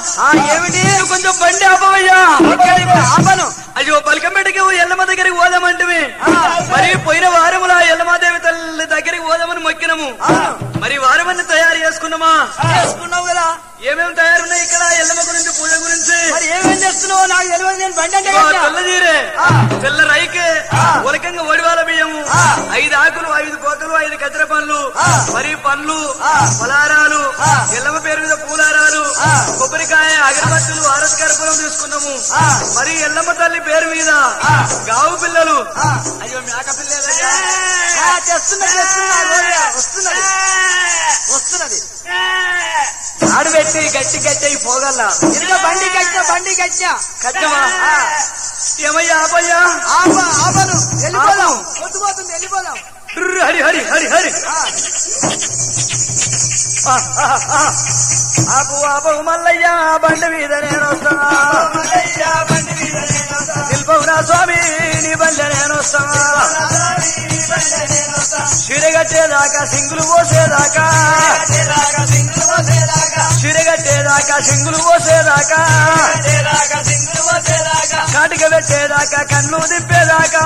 ఆ ఏమిటి కొంచెం బండి ఆపవయ్యా ఓకే, ఇప్పుడు ఆపను అయ్యో పలికమెడకి ఎల్లమ్మ దగ్గరికి పోదామంటివి మరి పోయిన వారములా ఎల్లమాదేవి తల్లి దగ్గరికి పోదామని మొక్కినము మరి వారమని తయారు చేసుకున్నామా చేసుకున్నావు కదా ఏమేమి తయారున్నాయి ఇక్కడ ఎల్లమ్మ గురించి పూజ గురించి మరి ఏమేం చేస్తున్నావు నాకు తెలియదు నేను బండి అంటే ఇదిగో కట్టా. తెల్ల జీరే ఆ. తెల్ల రైకే ఉలకంగా ఒడివాల బియ్యము ఆ. ఐదు ఆకులు ఐదు కోకలు ఐదు కచ్చర పండ్లు ఆ. మరి పండ్లు ఆ. పలారాలు ఆ. ఎల్లమ్మ పేరు మీద పూలారాలు ఆ. కొబ్బరికాయ అగరబత్తులు ఆరస్ కర్పూరం తీసుకున్నాము ఆ. మరి ఎల్లమ్మ తల్లి పేరు మీద ఆ. గావు పిల్లలు ఆ. అయ్యో మేక ఆ, చేస్తున్నా చేస్తున్నా రోజా. వస్తున్నది వస్తున్నది ఆడు పెట్టి గట్టి గట్టి అయి పోగల్లా ఇదిగో బండి కట్టా బండి కట్టా కచ్చమా ఆ. ఏమయ్యా ఆపయ్యా ఆప ఆపను వెళ్ళిపోదాం ఆపు. పొద్దుపోతుంది వెళ్ళిపోదాం ర్ర్, హరి హరి హరి హరి ఆ, ఆ, ఆ, ఆ. ఆపు ఆపు మల్లయ్య బండి మీద నేను వస్తా నిల్పవునా స్వామి నీ బండి నేను వస్తా చిరగట్టేదాకా సింగులు పోసేదాకా చిరగట్టేదాకా సింగులు పోసేదాకా కాటిక పెట్టేదాకా కన్ను దింపేదాకా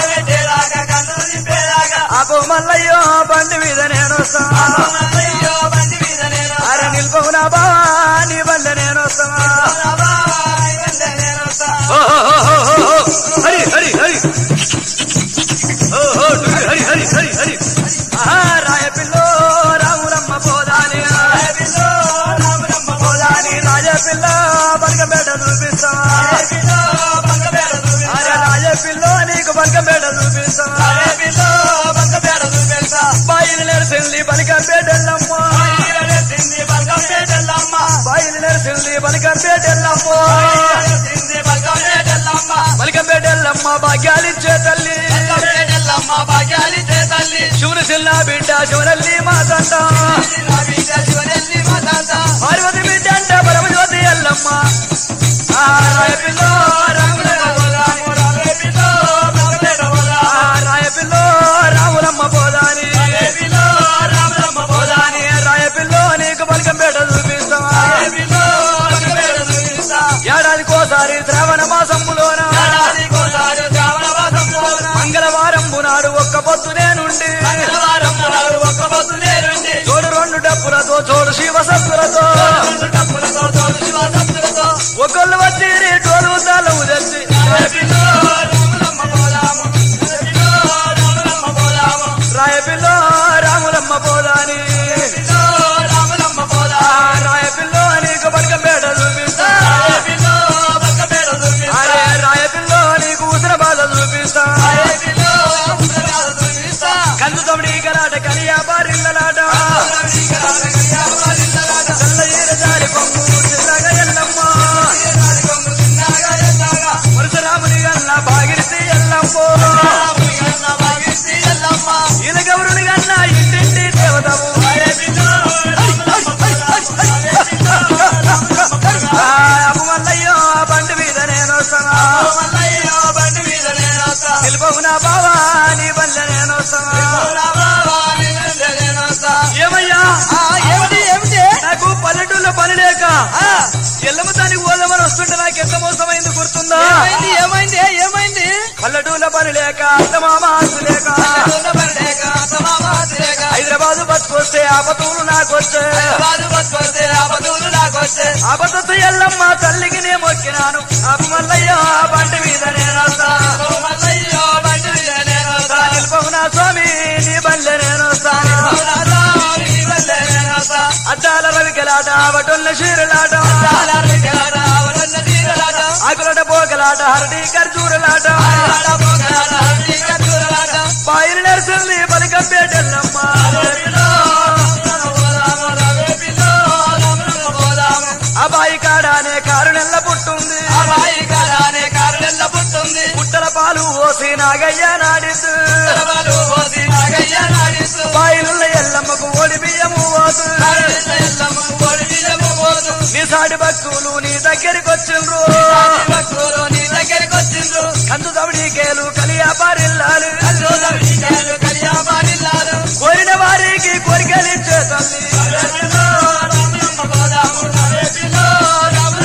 ఆపు మల్లయ్యో బండి మీద నేను వస్తా అరే నిల్పవునా బావా నీ బండి నేను వస్తా ఓ, ఓ, ఓ, ఓ, ఓ, ఓ. హరి హరి హరి ఓ, ఓ, డురి, హరి హరి హరి హరి ఆహా, రాయపిల్లో రాములమ్మ పోదాని పోదాని రాజపిల్ల బనకపేట చూపిస్తా అరే రాజపిల్లో నీకు బనకపేట చూపిస్తా బయలు నెరసింది బనకంపేటెల్లమ్మ బయలు నెరసింది బనకంపేటెల్లమ్మ బనకంపేటెల్లమ్మ భాగ్యాలిచ్చే తల్లి శివుని సిల్ల బిడ్డ శివనల్లి మాతంట పార్వతి బిడ్డ అంటే పరమజ్యోతి ఎల్లమ్మ ఆ రాయపిల్లో ఆ రాయపిల్లో రాములమ్మ పోదాని పోదాని రాయపిల్లో నీకు బలకంపేట చూపిస్తాం ఏడాదికోసారి శ్రావణ మాసంలోన మంగళవారం నాడు ఒక్క పొద్దు నేనుండి చోడు రెండు డప్పులతో చోడు శివ సత్తులతో ఒకళ్ళు వచ్చి టోలు తాళము తెచ్చి రాయపిల్లో రాములమ్మ పోదాని ఆ రాయపిల్లో నీకు బలకంపేట చూపిస్తా అరే రాయపిల్లో నీకు ఉసిర బాధ చూపిస్తా కన్ను తమిడి గలాట కలియా బారిల్లలాట చల్ల ఈర జారి పొంగు చిల్లగా ఎల్లమ్మ పరశురాముని గల్ల బాగిరిసి ఎల్లమ్మ ఇలగౌరుని గన్న ఇంటింటి దేవతము ఆ అప్పు మల్లయ్యో బండి మీద నేను వస్తానా నిలుపవు నా బావా నీ బండ్ల నేను వస్తానా ఏమయ్యా ఆ, ఏమిటి ఏమిటి నాకు పల్లెటూరులో పని లేక ఆ, ఎల్లమ్మ దానికి పోదామని వస్తుంటే నాకు ఎంత మోసమైంది గుర్తుందా ఏమైంది ఏమైంది ఏమైంది పల్లెటూరులో పని లేక అత్తమామ ఆస్తు లేక హైదరాబాద్ బతుకొస్తే ఆపతూలు నాకొస్తే ఆపతత్తు ఎల్లమ్మ తల్లికి నే మొక్కినాను ఆపు మల్లయ్య బండి మీద నేనొస్తా నిలుపవు నా స్వామి నీ బండ్ల నేనొస్తా అద్దాల రవికలాట వటొల్ల చీరలాట ఆకులట పోకలాట హరటి ఖర్జూరలాట బాయిలు నరసింది బలికంపేటెల్లమ్మ ఆ బాయి కాడానే కారు నెల్ల పుట్టుంది పుట్టల పాలు పోసి నాగయ్య నాడిద్దు బాయిలున్న ఎల్లమ్మకు ఓడి బియ్యము పోతు నీ సాటి భక్తులు నీ దగ్గరికి వచ్చిండ్రు కందు తమిడికేలు కలియాపారిల్లాలు కోరిన వారికి కోరికలిచ్చే తల్లి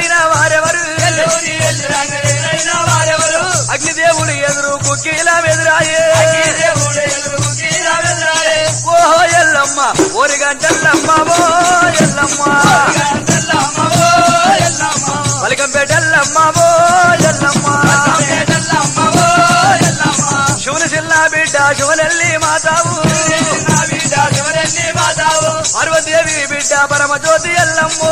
ఎదురైన వారెవరు ఎల్లుని ఎదురంగరైన వారెవరు అగ్నిదేవుడు ఎదురు కుక్కీలా ఎదురాయే దేవుడు ఎదురు తీరా వెదరాలే ఓహో ఎల్లమ్మ ఓరి గంటల్లమ్మ ఓ ఎల్లమ్మ గంటల్లమ్మవో ఎల్లమ్మ పలికంపేట ఎల్లమ్మ ఓ ఎల్లమ్మ ఎల్లమ్మవో ఎల్లమ్మ శివుని చిల్లా బిడ్డ శివనెల్లి మాతావు నా బిడ్డ శివరెల్లి మాతావు పార్వదేవి బిడ్డ పరమజ్యోతి ఎల్లమ్మో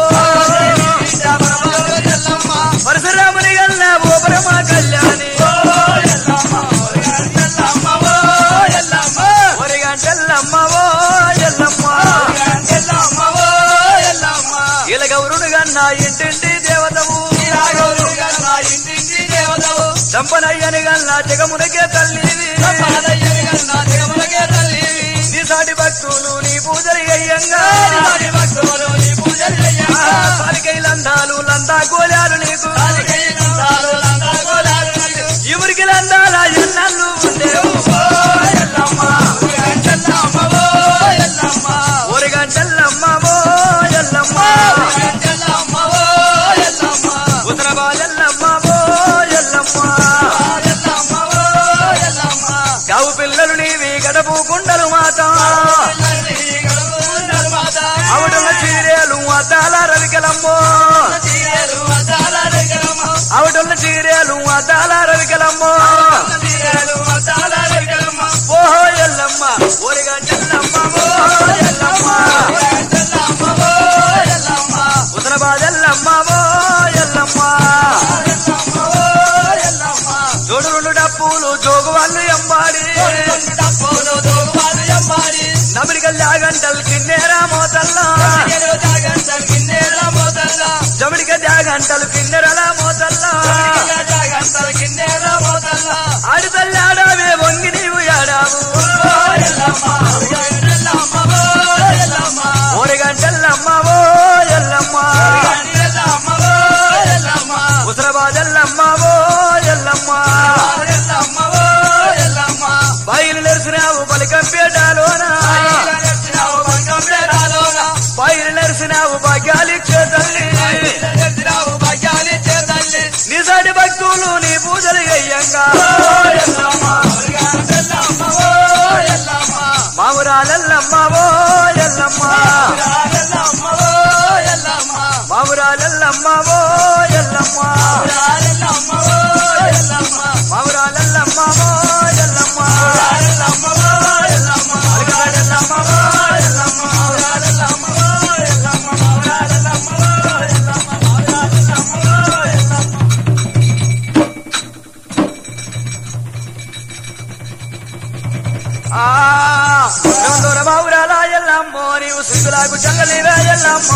బిడ్డ పరమశివ ఎల్లమ్మ పరశురాముని గల్ల ఓ పరమ కళ్యాణి ఓ ఎల్లమ్మ ఎల్లమ్మవో ఎల్లమ్మ ఓరి గంటల్లమ్మ ఓ ఎల్లమ్మ ఎల్లమ్మవో ఎల్లమ్మ ఇలా గౌరుడు గన్న ఇంటింటి దేవతవు రాఘవులు గన్నా ఇంటింటి దేవతవు చంపనయ్యని గల్ల జగమునకే తల్లివి పాదయ్యని గన్నా జగములకే తల్లివి నీ సాటి భక్తులు నీ పూజలు అయ్యంగా వారి భక్తులు నీ పూజలు చెయ్యగా పాలికైలందాలు లందా గోళాలు నీకు పాలికై నందాలు లందాగోలాలు నీకు. ఎవరికి లందాల ఎన్నల్లు ఉండేవు ఓ ఎల్లమ్మ ఎల్లమ్మవో ఎల్లమ్మ ఓరి గంటల్లమ్మ ఓ ఎల్లమ్మ ఎల్లమ్మవో ఎల్లమ్మ ఉత్తరబాలెల్లమ్మ ఓ ఎల్లమ్మ ఎల్లమ్మవో ఎల్లమ్మ గావు పిల్లలు నీవి గడపు కుండలు మాత పిల్లల్ని గడుపుకుంటారు మాత. అవుడున్న చీరేలు అద్దాల రవికలమ్మో తీరేలు అద్దాల దగ్గరమ్మ. అవుడున్న చీరేలు అద్దాల రవికలమ్మో తీరేలు అద్దాల దగ్గరమ్మ. ఓహో ఎల్లమ్మ ఓరి గంటల్లమ్మ ఓ ఎల్లమ్మ ఎల్లమ్మవో ఎల్లమ్మ ఉత్తరబాలెల్లమ్మ ఓ ఎల్లమ్మ ఎల్లమ్మవో ఎల్లమ్మ జోడు రెండు డప్పులు జోగు వాళ్ళు ఎంబాడి తప్పులు తోగువాలు ఎమ్మాడి. నబిరికల్ జాగంటల్ కిన్నెరా మోతల్లా ఎరువు జాగంటలు కిన్నెల మోతల్లా. జబడిక జాగంటలు కిన్నెరల మోతల్లా ఎరువు జాగంటలు కిన్నెల మోతల్లా. ఆడితల్లి ఆడావే వంగి నీవు ఆడావు ఓ ఎల్లమ్మ, ఎల్లమ్మవో ఎల్లమ్మ. ఓరి గంటల్లమ్మ ఓ ఎల్లమ్మ ఎల్లమ్మవో ఎల్లమ్మ. ఉత్తరబాదెల్లమ్మ ఓ ఎల్లమ్మ ఎల్లమ్మవో ఎల్లమ్మ. బయలు నెరిసినావు పలికంపేటలోన నడిచినావు బంగంపేటలోన. బయలు నెరిసినావు భాగ్యాలిచ్చే తల్లి నడిచినావు భాగ్యాలిచ్చే తల్లి. నిజాటి భక్తులు నీ పూజలు అయ్యంగా ఓ ఎల్లమ్మ, ఎల్లమ్మవో ఎల్లమ్మ. మామురాలెల్లమ్మ ఓ ఎల్లమ్మ ఎల్లమ్మవో ఎల్లమ్మ. మామురాలెల్లమ్మ ఓ ఎల్లమ్మ ఎల్లమ్మవో ఎల్లమ్మ. మామురాలెల్లమ్మ ఓ ఎల్లమ్మ ఎల్లమ్మవో ఎల్లమ్మ. అలగాడెల్లమ్మ ఓ ఎల్లమ్మ ఎల్లమ్మవో ఎల్లమ్మ. ఎల్లమ్మవో ఎల్లమ్మ. ఆ రెండోర మావురాల ఎల్లమ్మో నీవు సిగ్గులాకు చంగలివే ఎల్లమ్మ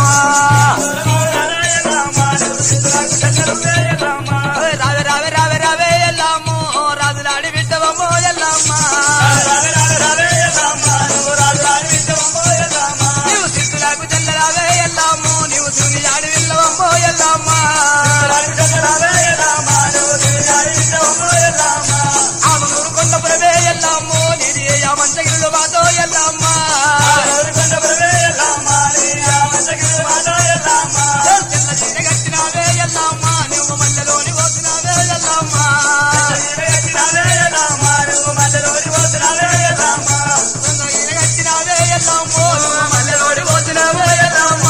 రావే రావే రావే రావే ఎల్లమ్మో రాజులాడి బిడ్డవమ్మో ఎల్లమ్మ నీవు సిద్ధులకు చెల్లరావే ఎల్లమ్మో నీవు శివుని ఆడి విల్లవమ్మో ఎల్లమ్మ ఆమనూరు కొండపురవే ఎల్లమ్మో నీది ఆ మంచగిరిలో మాతో ఎల్లమ్మ చిన్న చిన్న కట్టినావే ఎల్లమ్మ నువ్వు మల్లెలోని పోతున్నావే ఎల్లమ్మ చిన్న కట్టినావే ఎల్లమ్మో నువ్వు మల్లెలోని పోతున్నావే ఎల్లమ్మ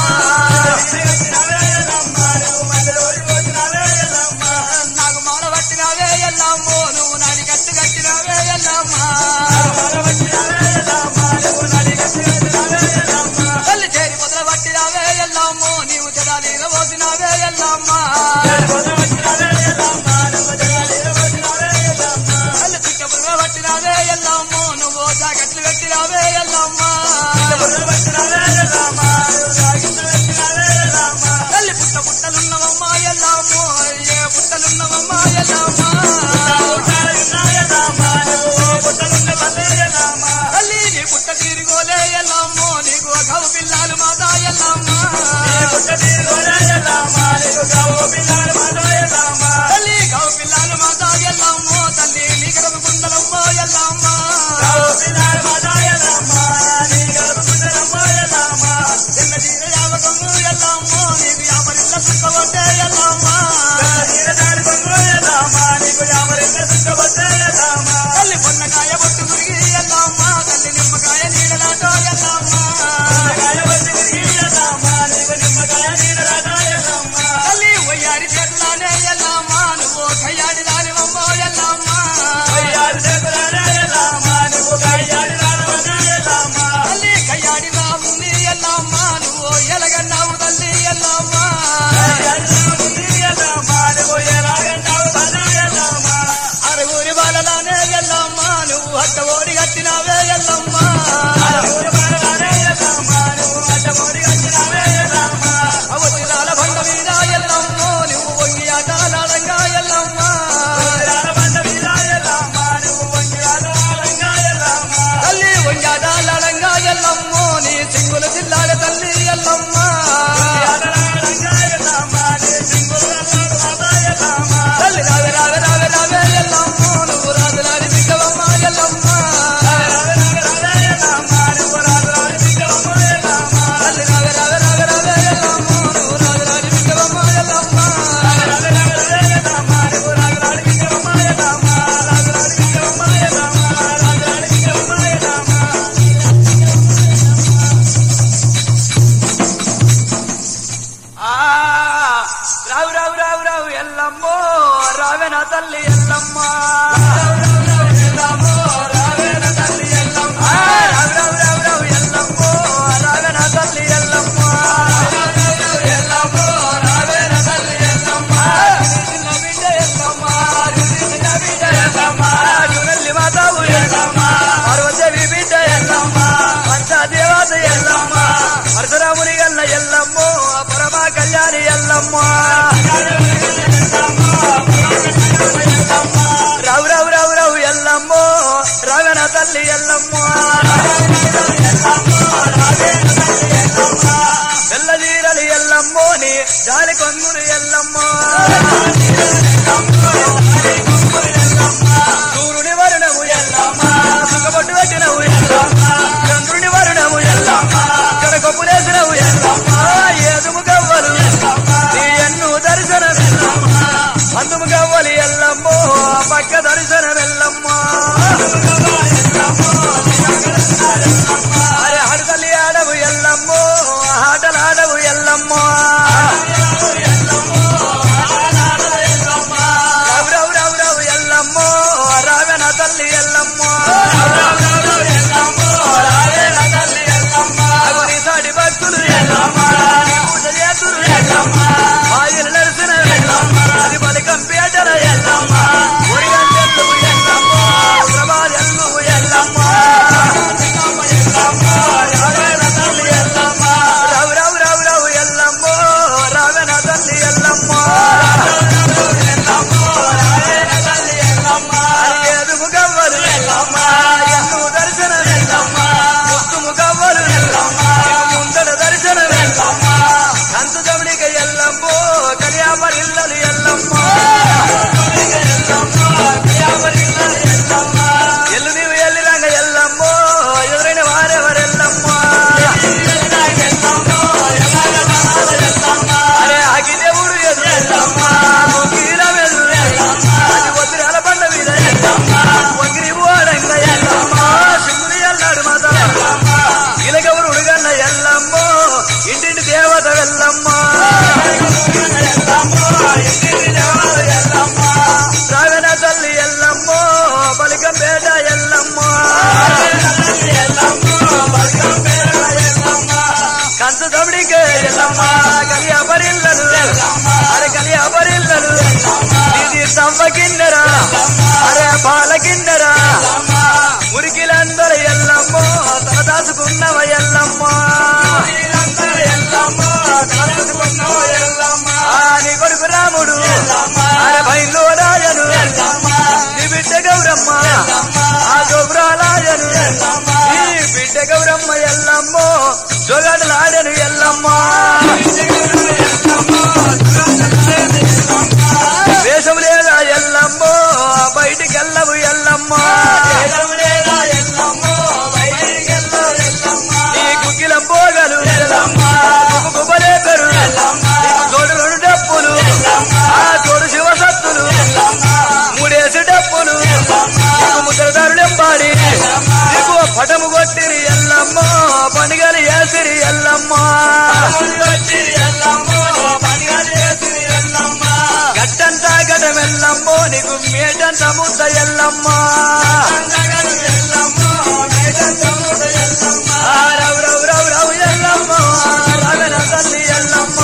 నాకు మాల పట్టినావే ఎల్లమ్మో నువ్వు నాని కట్టు కట్టినావే ఎల్లమ్మ తల్లి చేరి మొదల పట్టినావే ఎల్లమ్మో నీవు జడాలీన పోసినావే ఎల్లమ్మ తల్లి చిక్క పుల్ల పట్టినావే ఎల్లమ్మో నువ్వు జాకెట్లు కట్టినావే ఎల్లమ్మ తల్లి పుట్ట పుట్టలున్నవమ్మ ఎల్లమ్మో ఏ పుట్టలున్నవమ్మ ఎల్లమ్మ తల్లి నీ పుట్ట తీరుగోలే ఎల్లమ్మో నీకు గవు పిల్లలు మాతా ఎల్లమ్మ తల్లి గవు పిల్లలు మాతా ఎల్లమ్మో తల్లి నీ గడప కుండలమ్మ ఎల్లమ్మ చిన్న తీర యావకము ఎల్లమ్మో నీకు యాపరిల్ల సుఖవట్టే ఎల్లమ్మ బాలలానే ఎల్లమ్మ నువ్వు అట్ట ఓడి కట్టినావే ఎల్లమ్మ అవతిరాల బండ మీద ఎల్లమ్మ నువ్వు వంగి ఆటలాడంగా ఎల్లమ్మ తల్లి వంగి ఆటలాడంగా ఎల్లమ్మ నీ సింగులు జిల్లాల తల్లి ఎల్లమ్మ తల్లి రావే రావే రావే రావే ఎల్లమ్మ నువ్వు రాజు రాని బిడ్డవమ్మ ఎల్లమ్మ తల్లి రావే రావే రావే రావే ఎల్లమ్మ నువ్వు రాజు రాని బిడ్డవమ్మ ఎల్లమ్మ ఆ రావు రావు రావు రావు ఎల్లమ్మో రావే నా తల్లి ఎల్లమ్మ ఆ, రావు రావు రావు రావు ఎల్లమ్మో రావే నా తల్లి ఎల్లమ్మ చిన్న బిడ్డ ఎల్లమ్మ, చిన్న బిడ్డ ఎల్లమ్మ, జునల్లి మాతావు ఎల్లమ్మ, పార్వతీదేవి బిడ్డ ఎల్లమ్మ, పంచాదేవత ఎల్లమ్మ, పరశురాముని గల్ల ఎల్లమ్మో పరమా కళ్యాణి ఎల్లమ్మ రావు రావు రావు రావు ఎల్లమ్మో రావణ తల్లి ఎల్లమ్మో తెల్లదీరలి ఎల్లమ్మోని జాలి కొంగులు ఎల్లమ్మో సూర్యుని వరుణము ఎల్లమ్మ సుఖపట్టు పెట్టినవు ఎల్లమ్మ చంద్రుని వరుణము ఎల్లమ్మ కడకొప్పులేసినవు ఎల్లమ్మ ఏదుము గవ్వలు నీ ఎన్ను దర్శనం ఎల్లమ్మ అందుము గవ్వలి ఎల్లమ్మో పక్క దర్శనం ఎల్లమ్మ అరే హడతల్లి ఆడవు ఎల్లమ్మో ఆటలాడవు ఎల్లమ్మో రావు రావు రావు రావు ఎల్లమ్మో రావెన తల్లి ఎల్లమ్మో అగుని సాటి భక్తులు ఎల్లమ్మ పూజ చేతులు ఎల్లమ్మ ఆయులు నరసిన ఎల్లమ్మ అది బలికం పేటల ఎల్లమ్మ ఒరిగంటెల్లు ఎల్లమ్మ ప్రభాదెల్లు ఎల్లమ్మ రావు రావు రావు రావు ఎల్లమ్మో రావెన తల్లి ఎల్లమ్మో ఎదుము గవ్వలు ఎల్లమ్మ ఎన్ను దర్శనం ఎల్లమ్మ ముత్తుము గవ్వలు ఎల్లమ్మ ముందర దర్శనం ఎల్లమ్మ కంతు దమడిక ఎల్లమ్మో కళ్యామరిల్లలు ఎల్లమ్మ ఎల్లు నీవు ఎల్లిరంగ ఎల్లమ్మో ఎదురైన వారెవరెల్లమ్మ అరే ఆగి దేవుడు ఎదురెల్లమ్మ మొక్కిన వెదురు ఎల్లమ్మ అది వదిరాల బండ మీద ఎల్లమ్మ వంగిరి ఓడంగ ఎల్లమ్మ సింగుని ఎల్లాడు మాత ఇలగవరు ఉడుగన్న ఎల్లమ్మో ఇంటింటి దేవత వెళ్ళమ్మ రావణ తల్లి ఎల్లమ్మో బలికం పేట ఎల్లమ్మ కంచు తమిడికే ఎల్లమ్మ కలియ పరిల్లలు అరే కలియ పరిల్లలు ఇది తవ్వ కిన్నెరా అరే పాల కిన్నెరా మురికిలందరూ ఎల్లమ్మో తల దాచుకున్నవ ఎల్లమ్మో ఆ, నీ కొడుకు రాముడు అరే బయలు రాజను నీ బిడ్డ గౌరమ్మ ఆ గౌరాలాయను ఈ బిడ్డ గౌరమ్మ ఎల్లమ్మో జోగాడులాడను ఎల్లమ్మ వేషం లేదా ఎల్లమ్మో బయటికెళ్ళవు ఎల్లమ్మ నీ కుక్కిలం పోగలు గుబలే పెరు తోడు రెండు డప్పులు ఆ తోడు శివసత్తులు మూడేసి డప్పులు నీకు ముద్రదారుడెంబాడి నీకు పటము కొట్టిరి ఎల్లమ్మ పనిగలి ఏసిరి ఎల్లమ్మ గట్టంతా గడమెల్లమ్మో నీకు మేటంత ముద్ద ఎల్లమ్మ ఆ రవు రవు రవు రవు ఎల్లమ్మ రాగన తల్లి ఎల్లమ్మ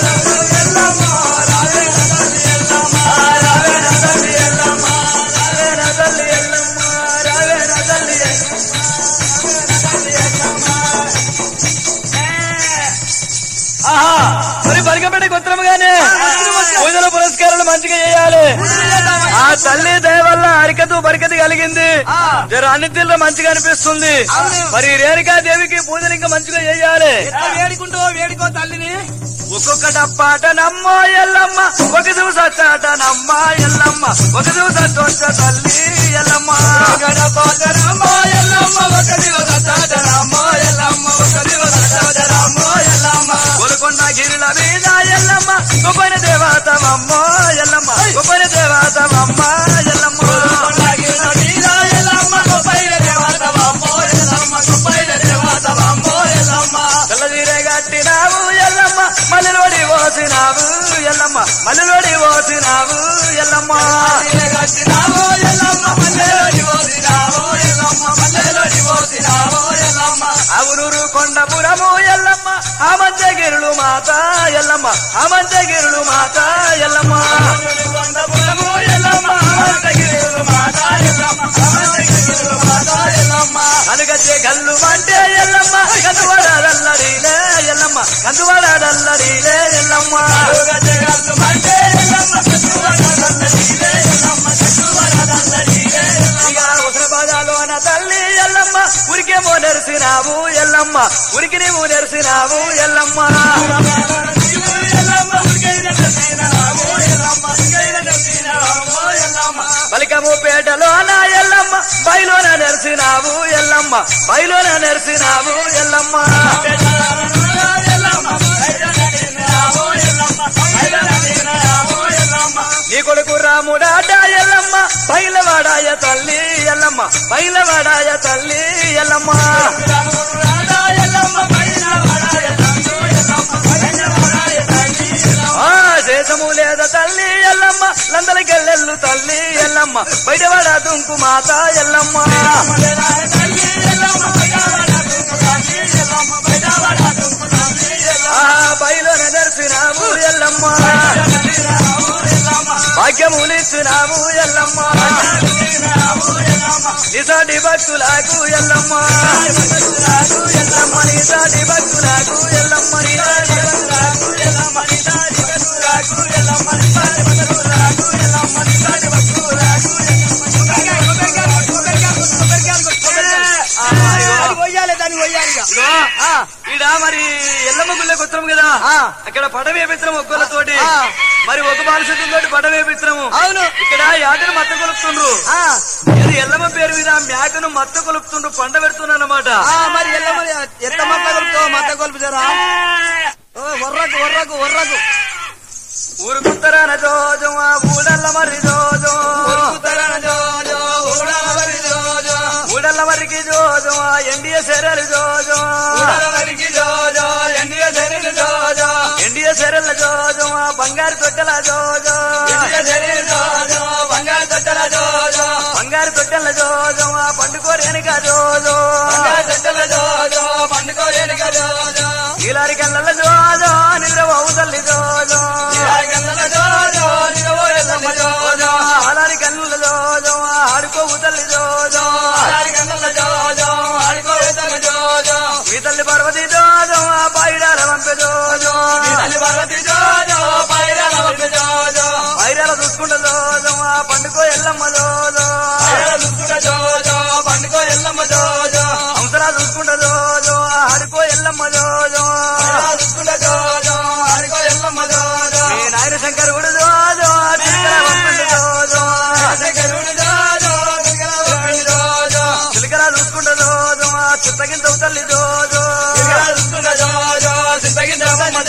ఆ రాగన తల్లి ఎల్లమ్మ రాగన సంవత్సరముగానే పూజల పురస్కారాలు మంచిగా చేయాలి ఆ తల్లి దయ వల్ల అరికతు బరికత కలిగింది జర అన్ని తీర్లు మంచిగా అనిపిస్తుంది మరి రేణుకా దేవికి పూజలు ఇంకా మంచిగా చేయాలి ఎట్లా వేడుకుంటూ వేడుకో తల్లిని ఒక్కొక్క డప్పాట నమ్మో ఎల్లమ్మ ఒక దివసట నమ్మ ఎల్లమ్మ ఒక దివస తల్లి ఎల్లమ్మ రామో ఎల్లమ్మ ఒక దివస రామో ఎల్లమ్మ ఒక దివస రామో ఎల్లమ్మ గోల్కొండ గిరిల మీద ఎల్లమ్మ గొప్పని దేవతమమ్మ ఎల్లమ్మ గొప్పని దేవతమమ్మ ఎల్లమ్మ తెల్లదీరే కట్టినావు ఎల్లమ్మ మల్లెలోడి పోసినావు ఎల్లమ్మ మల్లెలోడి పోసినావు ఎల్లమ్మ అవునూరు కొండపురము ఎల్లమ్మ ఆమంతగిరులు మాత ఎల్లమ్మ ఆమంతగిరులు మాత ఎల్లమ్మ కనుగచ్చే గల్లు మంటే ఎల్లమ్మ కందువాడల్లడిలే ఎల్లమ్మ కందువాడల్లడిలే ఎల్లమ్మ ఇక ఉసిరి భాగాలోన తల్లి ఎల్లమ్మ ఉరికేమో నెరిసినావు ఎల్లమ్మ ఉరికి నీవు నెరిసినావు ఎల్లమ్మ బలికము పేటలోన ఎల్లమ్మ బయలోన నెరిసినావు ఎల్లమ్మ బయలోన నెరిసినావు ఎల్లమ్మ నీ కొడుకు రాముడాట ఎల్లమ్మ బయలవాడాయ తల్లి ఎల్లమ్మ బయలవాడాయ తల్లి ఎల్లమ్మ ఆ దేశము లేదా తల్లి ఎల్లమ్మ లందరికెళ్ళెల్లు తల్లి ఎల్లమ్మ బయటవాడ దుంకు మాత ఎల్లమ్మ ఆ బయలున నడిపినావు ఎల్లమ్మ భాగ్యములిచ్చినావు ఎల్లమ్మ నిజాటి భక్తులకు ఎల్లమ్మ ఎల్లమ్మ నిజాటి భక్తులకు ఎల్లమ్మ నిజాటి భక్తులకు ఎల్లమ్మ నిజాటి భక్తులకు ఎల్లమ్మ నిజాటి భక్తులకు ఎల్లమ్మ నిజాటి భక్తులకు పోయాలి దాన్ని పోయాలి ఇక. ఇదిగో, ఈడ మరి ఎల్లమ్మ గుళ్ళకి వచ్చాము కదా అక్కడ పడవే పిత్రం ఒక్కలతోటి ఆ. మరి ఒక బాలసత్యంతో పడవే పిత్రము అవును ఇక్కడ యాటను మత్త కొలుపుతుండ్రు ఆ, ఇది ఎల్లమ్మ పేరు మీద మేకను మత్త కొలుపుతుండ్రు పండ పెడుతున్నారు అన్నమాట ఆ, మరి ఎల్లమ్మ ఎంత మత కొలుపుతావు మత కొలుపుతారా ఓ, వర్రకు వర్రకు వర్రకు ఊరుకుంటారా జోజం ఆ ఊడల్ల మరి జోజం ఊడల్ల మరికి జోజం ఆ ఎండియ సెరలు జోజం ఎండియ సెరల జోజం ఆ బంగారు తొట్టెల జోజం బంగారు తొట్టెల జోజం ఆ పండుకోరు వెనుక జోజం ఈలారి కళ్ళ జోజం నిద్ర అవుతల్లి జోజం ఆలారి కళ్ళ జోజం ఆడుకోవు తల్లి జోజం మీ తల్లి పార్వతి జోజం ఆ పాయిడాల వంపె జోజం పైరాల చూసుకుంట జోజం ఆ పండుకో ఎల్లమ్మ జోజం హంసరా చూసుకుంట జోజం ఆడుకో ఎల్లమ్మ జోజం మీ నాయన శంకరుడు జోజం చిలకల వంపెండు జోజం చిలకల చూసుకుంట జోజం చిత్తగింత తల్లి జోజం ఎల్లమ్మ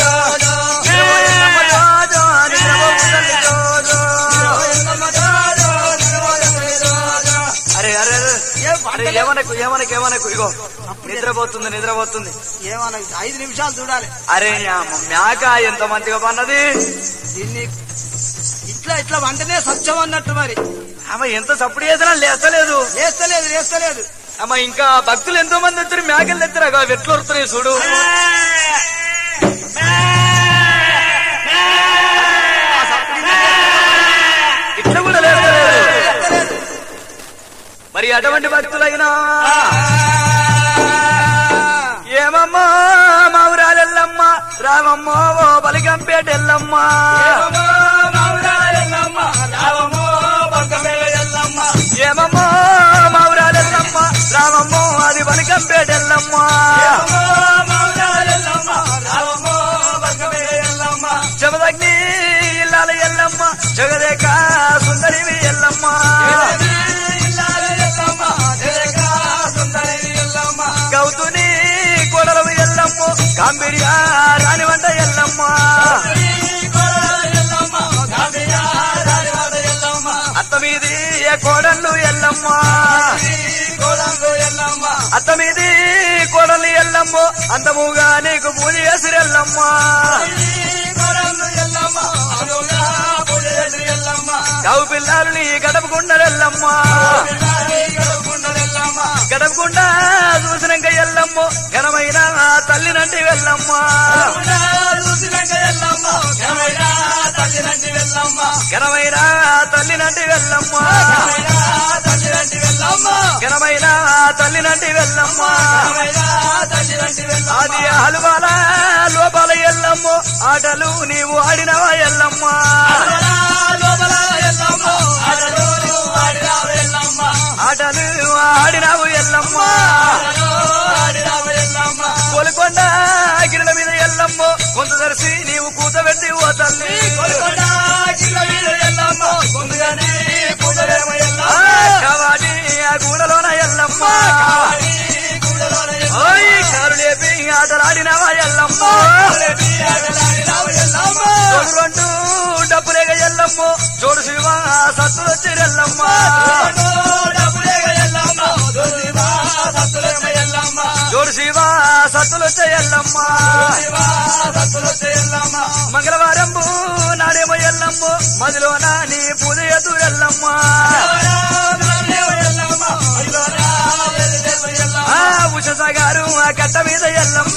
జోజం నిద్రపోవు తల్లి జోజం అరే అరే అరే అరే ఏమనకు ఏమనకు ఏమనకు ఇగో నిద్రపోతుంది నిద్రపోతుంది ఏమన్నా ఐదు నిమిషాలు చూడాలి అరే అమ్మ, మేక ఎంత మంచిగా పన్నది దీన్ని ఇట్లా ఇట్లా వంటనే సత్యం అన్నట్టు మరి ఆమె ఎంత సప్పుడు చేసినా లేస్తలేదు లేస్తలేదు లేస్తలేదు అమ్మ ఇంకా భక్తులు ఎంతో మంది వచ్చారు మేకలు ఎత్తారు అవి ఎట్లా వస్తున్నాయి చూడు ఇట్లా కూడా లేస్తలేదు లేస్తలేదు మరి అటువంటి భక్తులైనా ఏమమ్మా మౌరాలెల్లమ్మ రా రామమ్మో ఓ బలిగంపేట ఎల్లమ్మ ఏమమ్మో మౌరాలెల్లమ్మ రామమ్మో అది బలిగంపేట ఎల్లమ్మ జమదగ్ని ఇల్లాల ఎల్లమ్మ జగదేక సుందరివి ఎల్లమ్మ గౌతుని కొడలవి ఎల్లమ్మ కాంబిరియా రాని వంట ఎల్లమ్మ అత్త మీది కోడళ్ళు ఎల్లమ్మ అత్త మీది కోడలు ఎల్లమ్మ అందముగా నీకు పూజ చేసి ఎల్లమ్మ కవు పిల్లలు నీ గడపకుండరెల్లమ్మ గడపకుండా చూసినాక ఎల్లమ్మ ఘనమైన ఆ తల్లినంటి వెళ్ళమ్మ ఘనమైన ఆ తల్లినంటి వెళ్ళమ్మ ఘనమైన ఆ తల్లినంటి వెళ్ళమ్మ అది హలువాల లోపల ఎల్లమ్మ ఆటలు నీవు ఆడినవా ఎల్లమ్మ ఆటలు ఆడినావు ఎల్లమ్మ కొలుకొండ గిరిల మీద ఎల్లమ్మ కొంత దర్శి నీవు కూతబెట్టి ఓ తల్లి ఆ, కవాడి ఆ గూడలోన ఎల్లమ్మ ఓయ్ కారు లేపి ఆటలాడినవా ఎల్లమ్మ జోడు రెండు డబ్బులేక ఎల్లమ్మ జోడు శివ సత్తులు వచ్చి ఎల్లమ్మ జోడు శివ సత్తులు వచ్చే ఎల్లమ్మ మంగళవారం నాడేమో ఎల్లమ్మ మదిలోన నీ పూజ ఎదు ఎల్లమ్మ ఆ ఉషస గారు ఆ కట్ట మీద ఎల్లమ్మ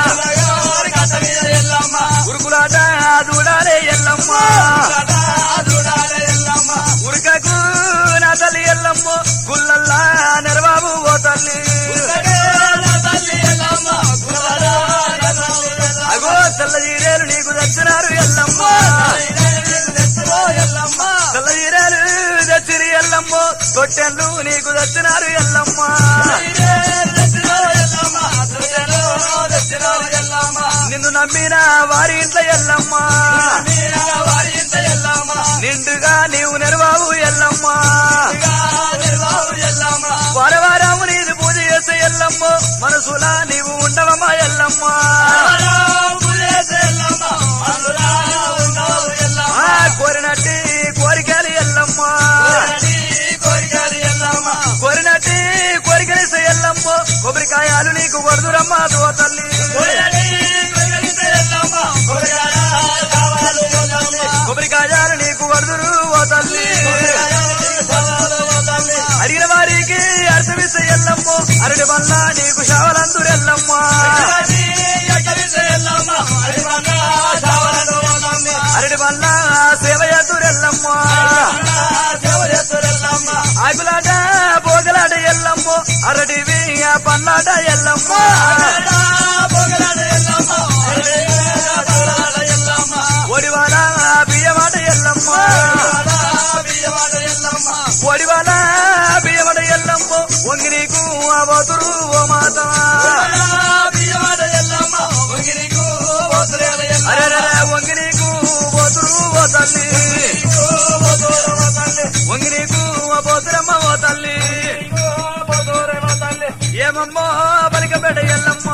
ఉరుకులాట దూడాలే ఎల్లమ్మ ఉరకకు నా తల్లి ఎల్లమ్మ గుల్లల్లా నెరబాబు ఓ తల్లి అగో తెల్ల జీరేలు నీకు దచ్చినారు ఎల్లమ్మ తెల్ల జీరేలు దచ్చిరి ఎల్లమ్మ తొట్టెళ్ళు నీకు దచ్చినారు ఎల్లమ్మ నిన్ను నమ్మిన వారి ఇంట్లో ఎల్లమ్మ నిండుగా నీవు నెరవావు ఎల్లమ్మ వారవారాము నీది పూజ చేసే ఎల్లమ్మ మనసులా నీవు ఉండవమ్మా ఎల్లమ్మ ఆ కోరినట్టి కోరికలు ఎల్లమ్మ కోరినట్టి కోరికలు ఎల్లమ్మ కొబ్బరికాయలు నీకు కొడుదురమ్మా దో తల్లి కొబ్బరికాయలు నీకు కొడుదురు ఓ తల్లి అడిగిన వారికి అర్థమిస్తే ఎల్లమ్మ అరటి వల్ల నీకు శావలందురు ఎల్లమ్మ అరటి వల్ల సేవ చేతురు ఎల్లమ్మ ఆకులాట పోగలాట ఎల్లమ్మ అరటివి పన్నాట ఎల్లమ్మ ఒడివాల బియ్యమాట ఎల్లమ్మ ఒడివాల బియ్యమాట ఎల్లమ్మ వంగి నీకు అవతురు ఓ మాత అరే వంగి నీకు పోతురు ఓ తల్లి వంగి నీకు పోతురమ్మ ఓ తల్లి ఏమమ్మో బలికపేట ఎల్లమ్మ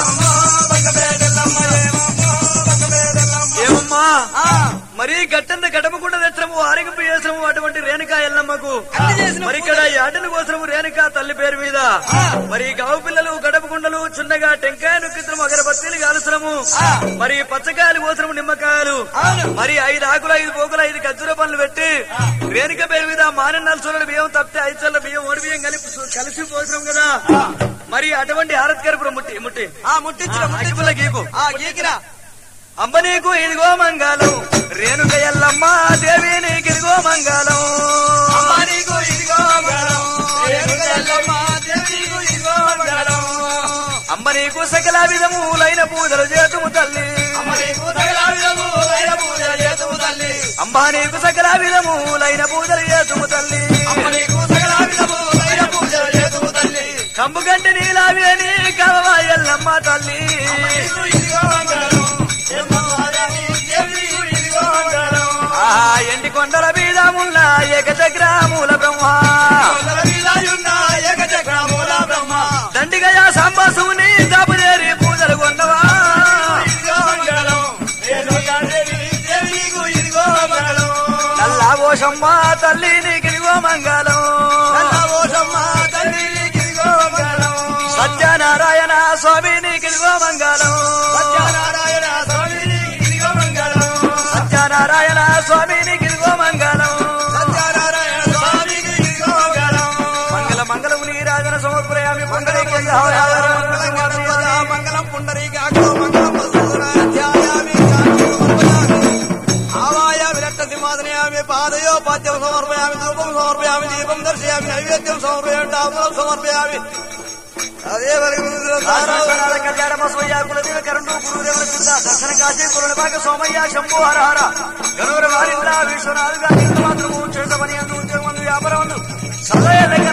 ఏమమ్మా మరి గట్టంత గడపకుండా తెచ్చము ఆరింపు చేసము అటువంటి రేణుకా ఎల్లమ్మకు అన్ని చేసినాం మరి ఇక్కడ ఈ ఆటల కోసము రేణుకా తల్లి పేరు మీద మరి గావు పిల్లలు గడప కుండలు చిన్నగా టెంకాయ నొక్కితము అగరబత్తీలు కాలుసరము మరి పచ్చకాయలు కోసము నిమ్మకాయలు అవును. మరి ఐదు ఆకులు ఐదు పోకులు ఐదు ఖర్జూర పనులు పెట్టి రేణుక పేరు మీద మానన్నాలు చూడని బియ్యం తప్పితే ఐదు చల్ల బియ్యం ఓడి బియ్యం కలిపి కలిసి పోసినాం కదా మరి అటువంటి ఆరత్కరపురం ముట్టి ముట్టి ఆ ముట్టించిన అగ్గిపుల్ల గీకు ఆ గీకిరా అంబ నీకు ఇదిగో మంగళం రేణుక ఎల్లమ్మ దేవి నీకు ఇదిగో మంగళం అమ్మా నీకు ఇదిగో మంగళం రేణుక ఎల్లమ్మ దేవి నీకు ఇదిగో మంగళం అంబ నీకు సకల విధములైన పూజలు చేతుము తల్లి అమ్మ నీకు సకల విధములైన పూజలు చేతుము తల్లి అంబా నీకు సకల విధములైన పూజలు చేతుము తల్లి అమ్మ నీకు సకల విధములైన పూజలు చేతుము తల్లి కంబు గంటి నీలావి అని కవవా ఎల్లమ్మ తల్లి నీకు ఇదిగో మంగళం ఎమ్మవారని దేవి ఇదిగో మంగళం ఆ ఎండి కొండల మీద ఉన్న ఏకచక్రమూల బ్రహ్మ కొందల మీద ఉన్న ఏకచక్రమూల బ్రహ్మ దండిగయా సంబసుని దాపుదేరి పూజలు కొన్నవా ఇదిగో మంగళం రేణుకాదేవి దేవి నీకు ఇదిగో మంగళం నల్లా ఓషమ్మ తల్లి నీకు ఇదిగో మంగళం నల్లవోషమ్మ తల్లి నీకు ఇదిగో మంగళం సత్యనారాయణ స్వామి నీకు ఇదిగో మంగళం సత్యనారాయణ స్వామి నీకు ఇదిగో మంగళం సత్యనారాయణ స్వామి నీకు ఇదిగో మంగళం సత్యనారాయణ స్వామికి ఇదిగో మంగళం మంగళ మంగళము నీరాజన సమర్పయామి మంగళ మంగళం పుండరీకాక్షో మంగళం వసుంధరాధ్యాయామి ఆవాయ విరక్త సింహాసనయామి పాదయో పాద్యం సమర్పయామి ధూపం సమర్పయామి దీపం దర్శయామి నైవేద్యం సమర్పయామి డాబులం సమర్పయామి అదే దర్శన కాశీ కురుల భాగ సోమయ్య శంభు హర హర గరువుల వారింద్ర విశ్వనాథుగా మాత్రము చేసమని అందు ఉద్యోగం వ్యాపారం సదయ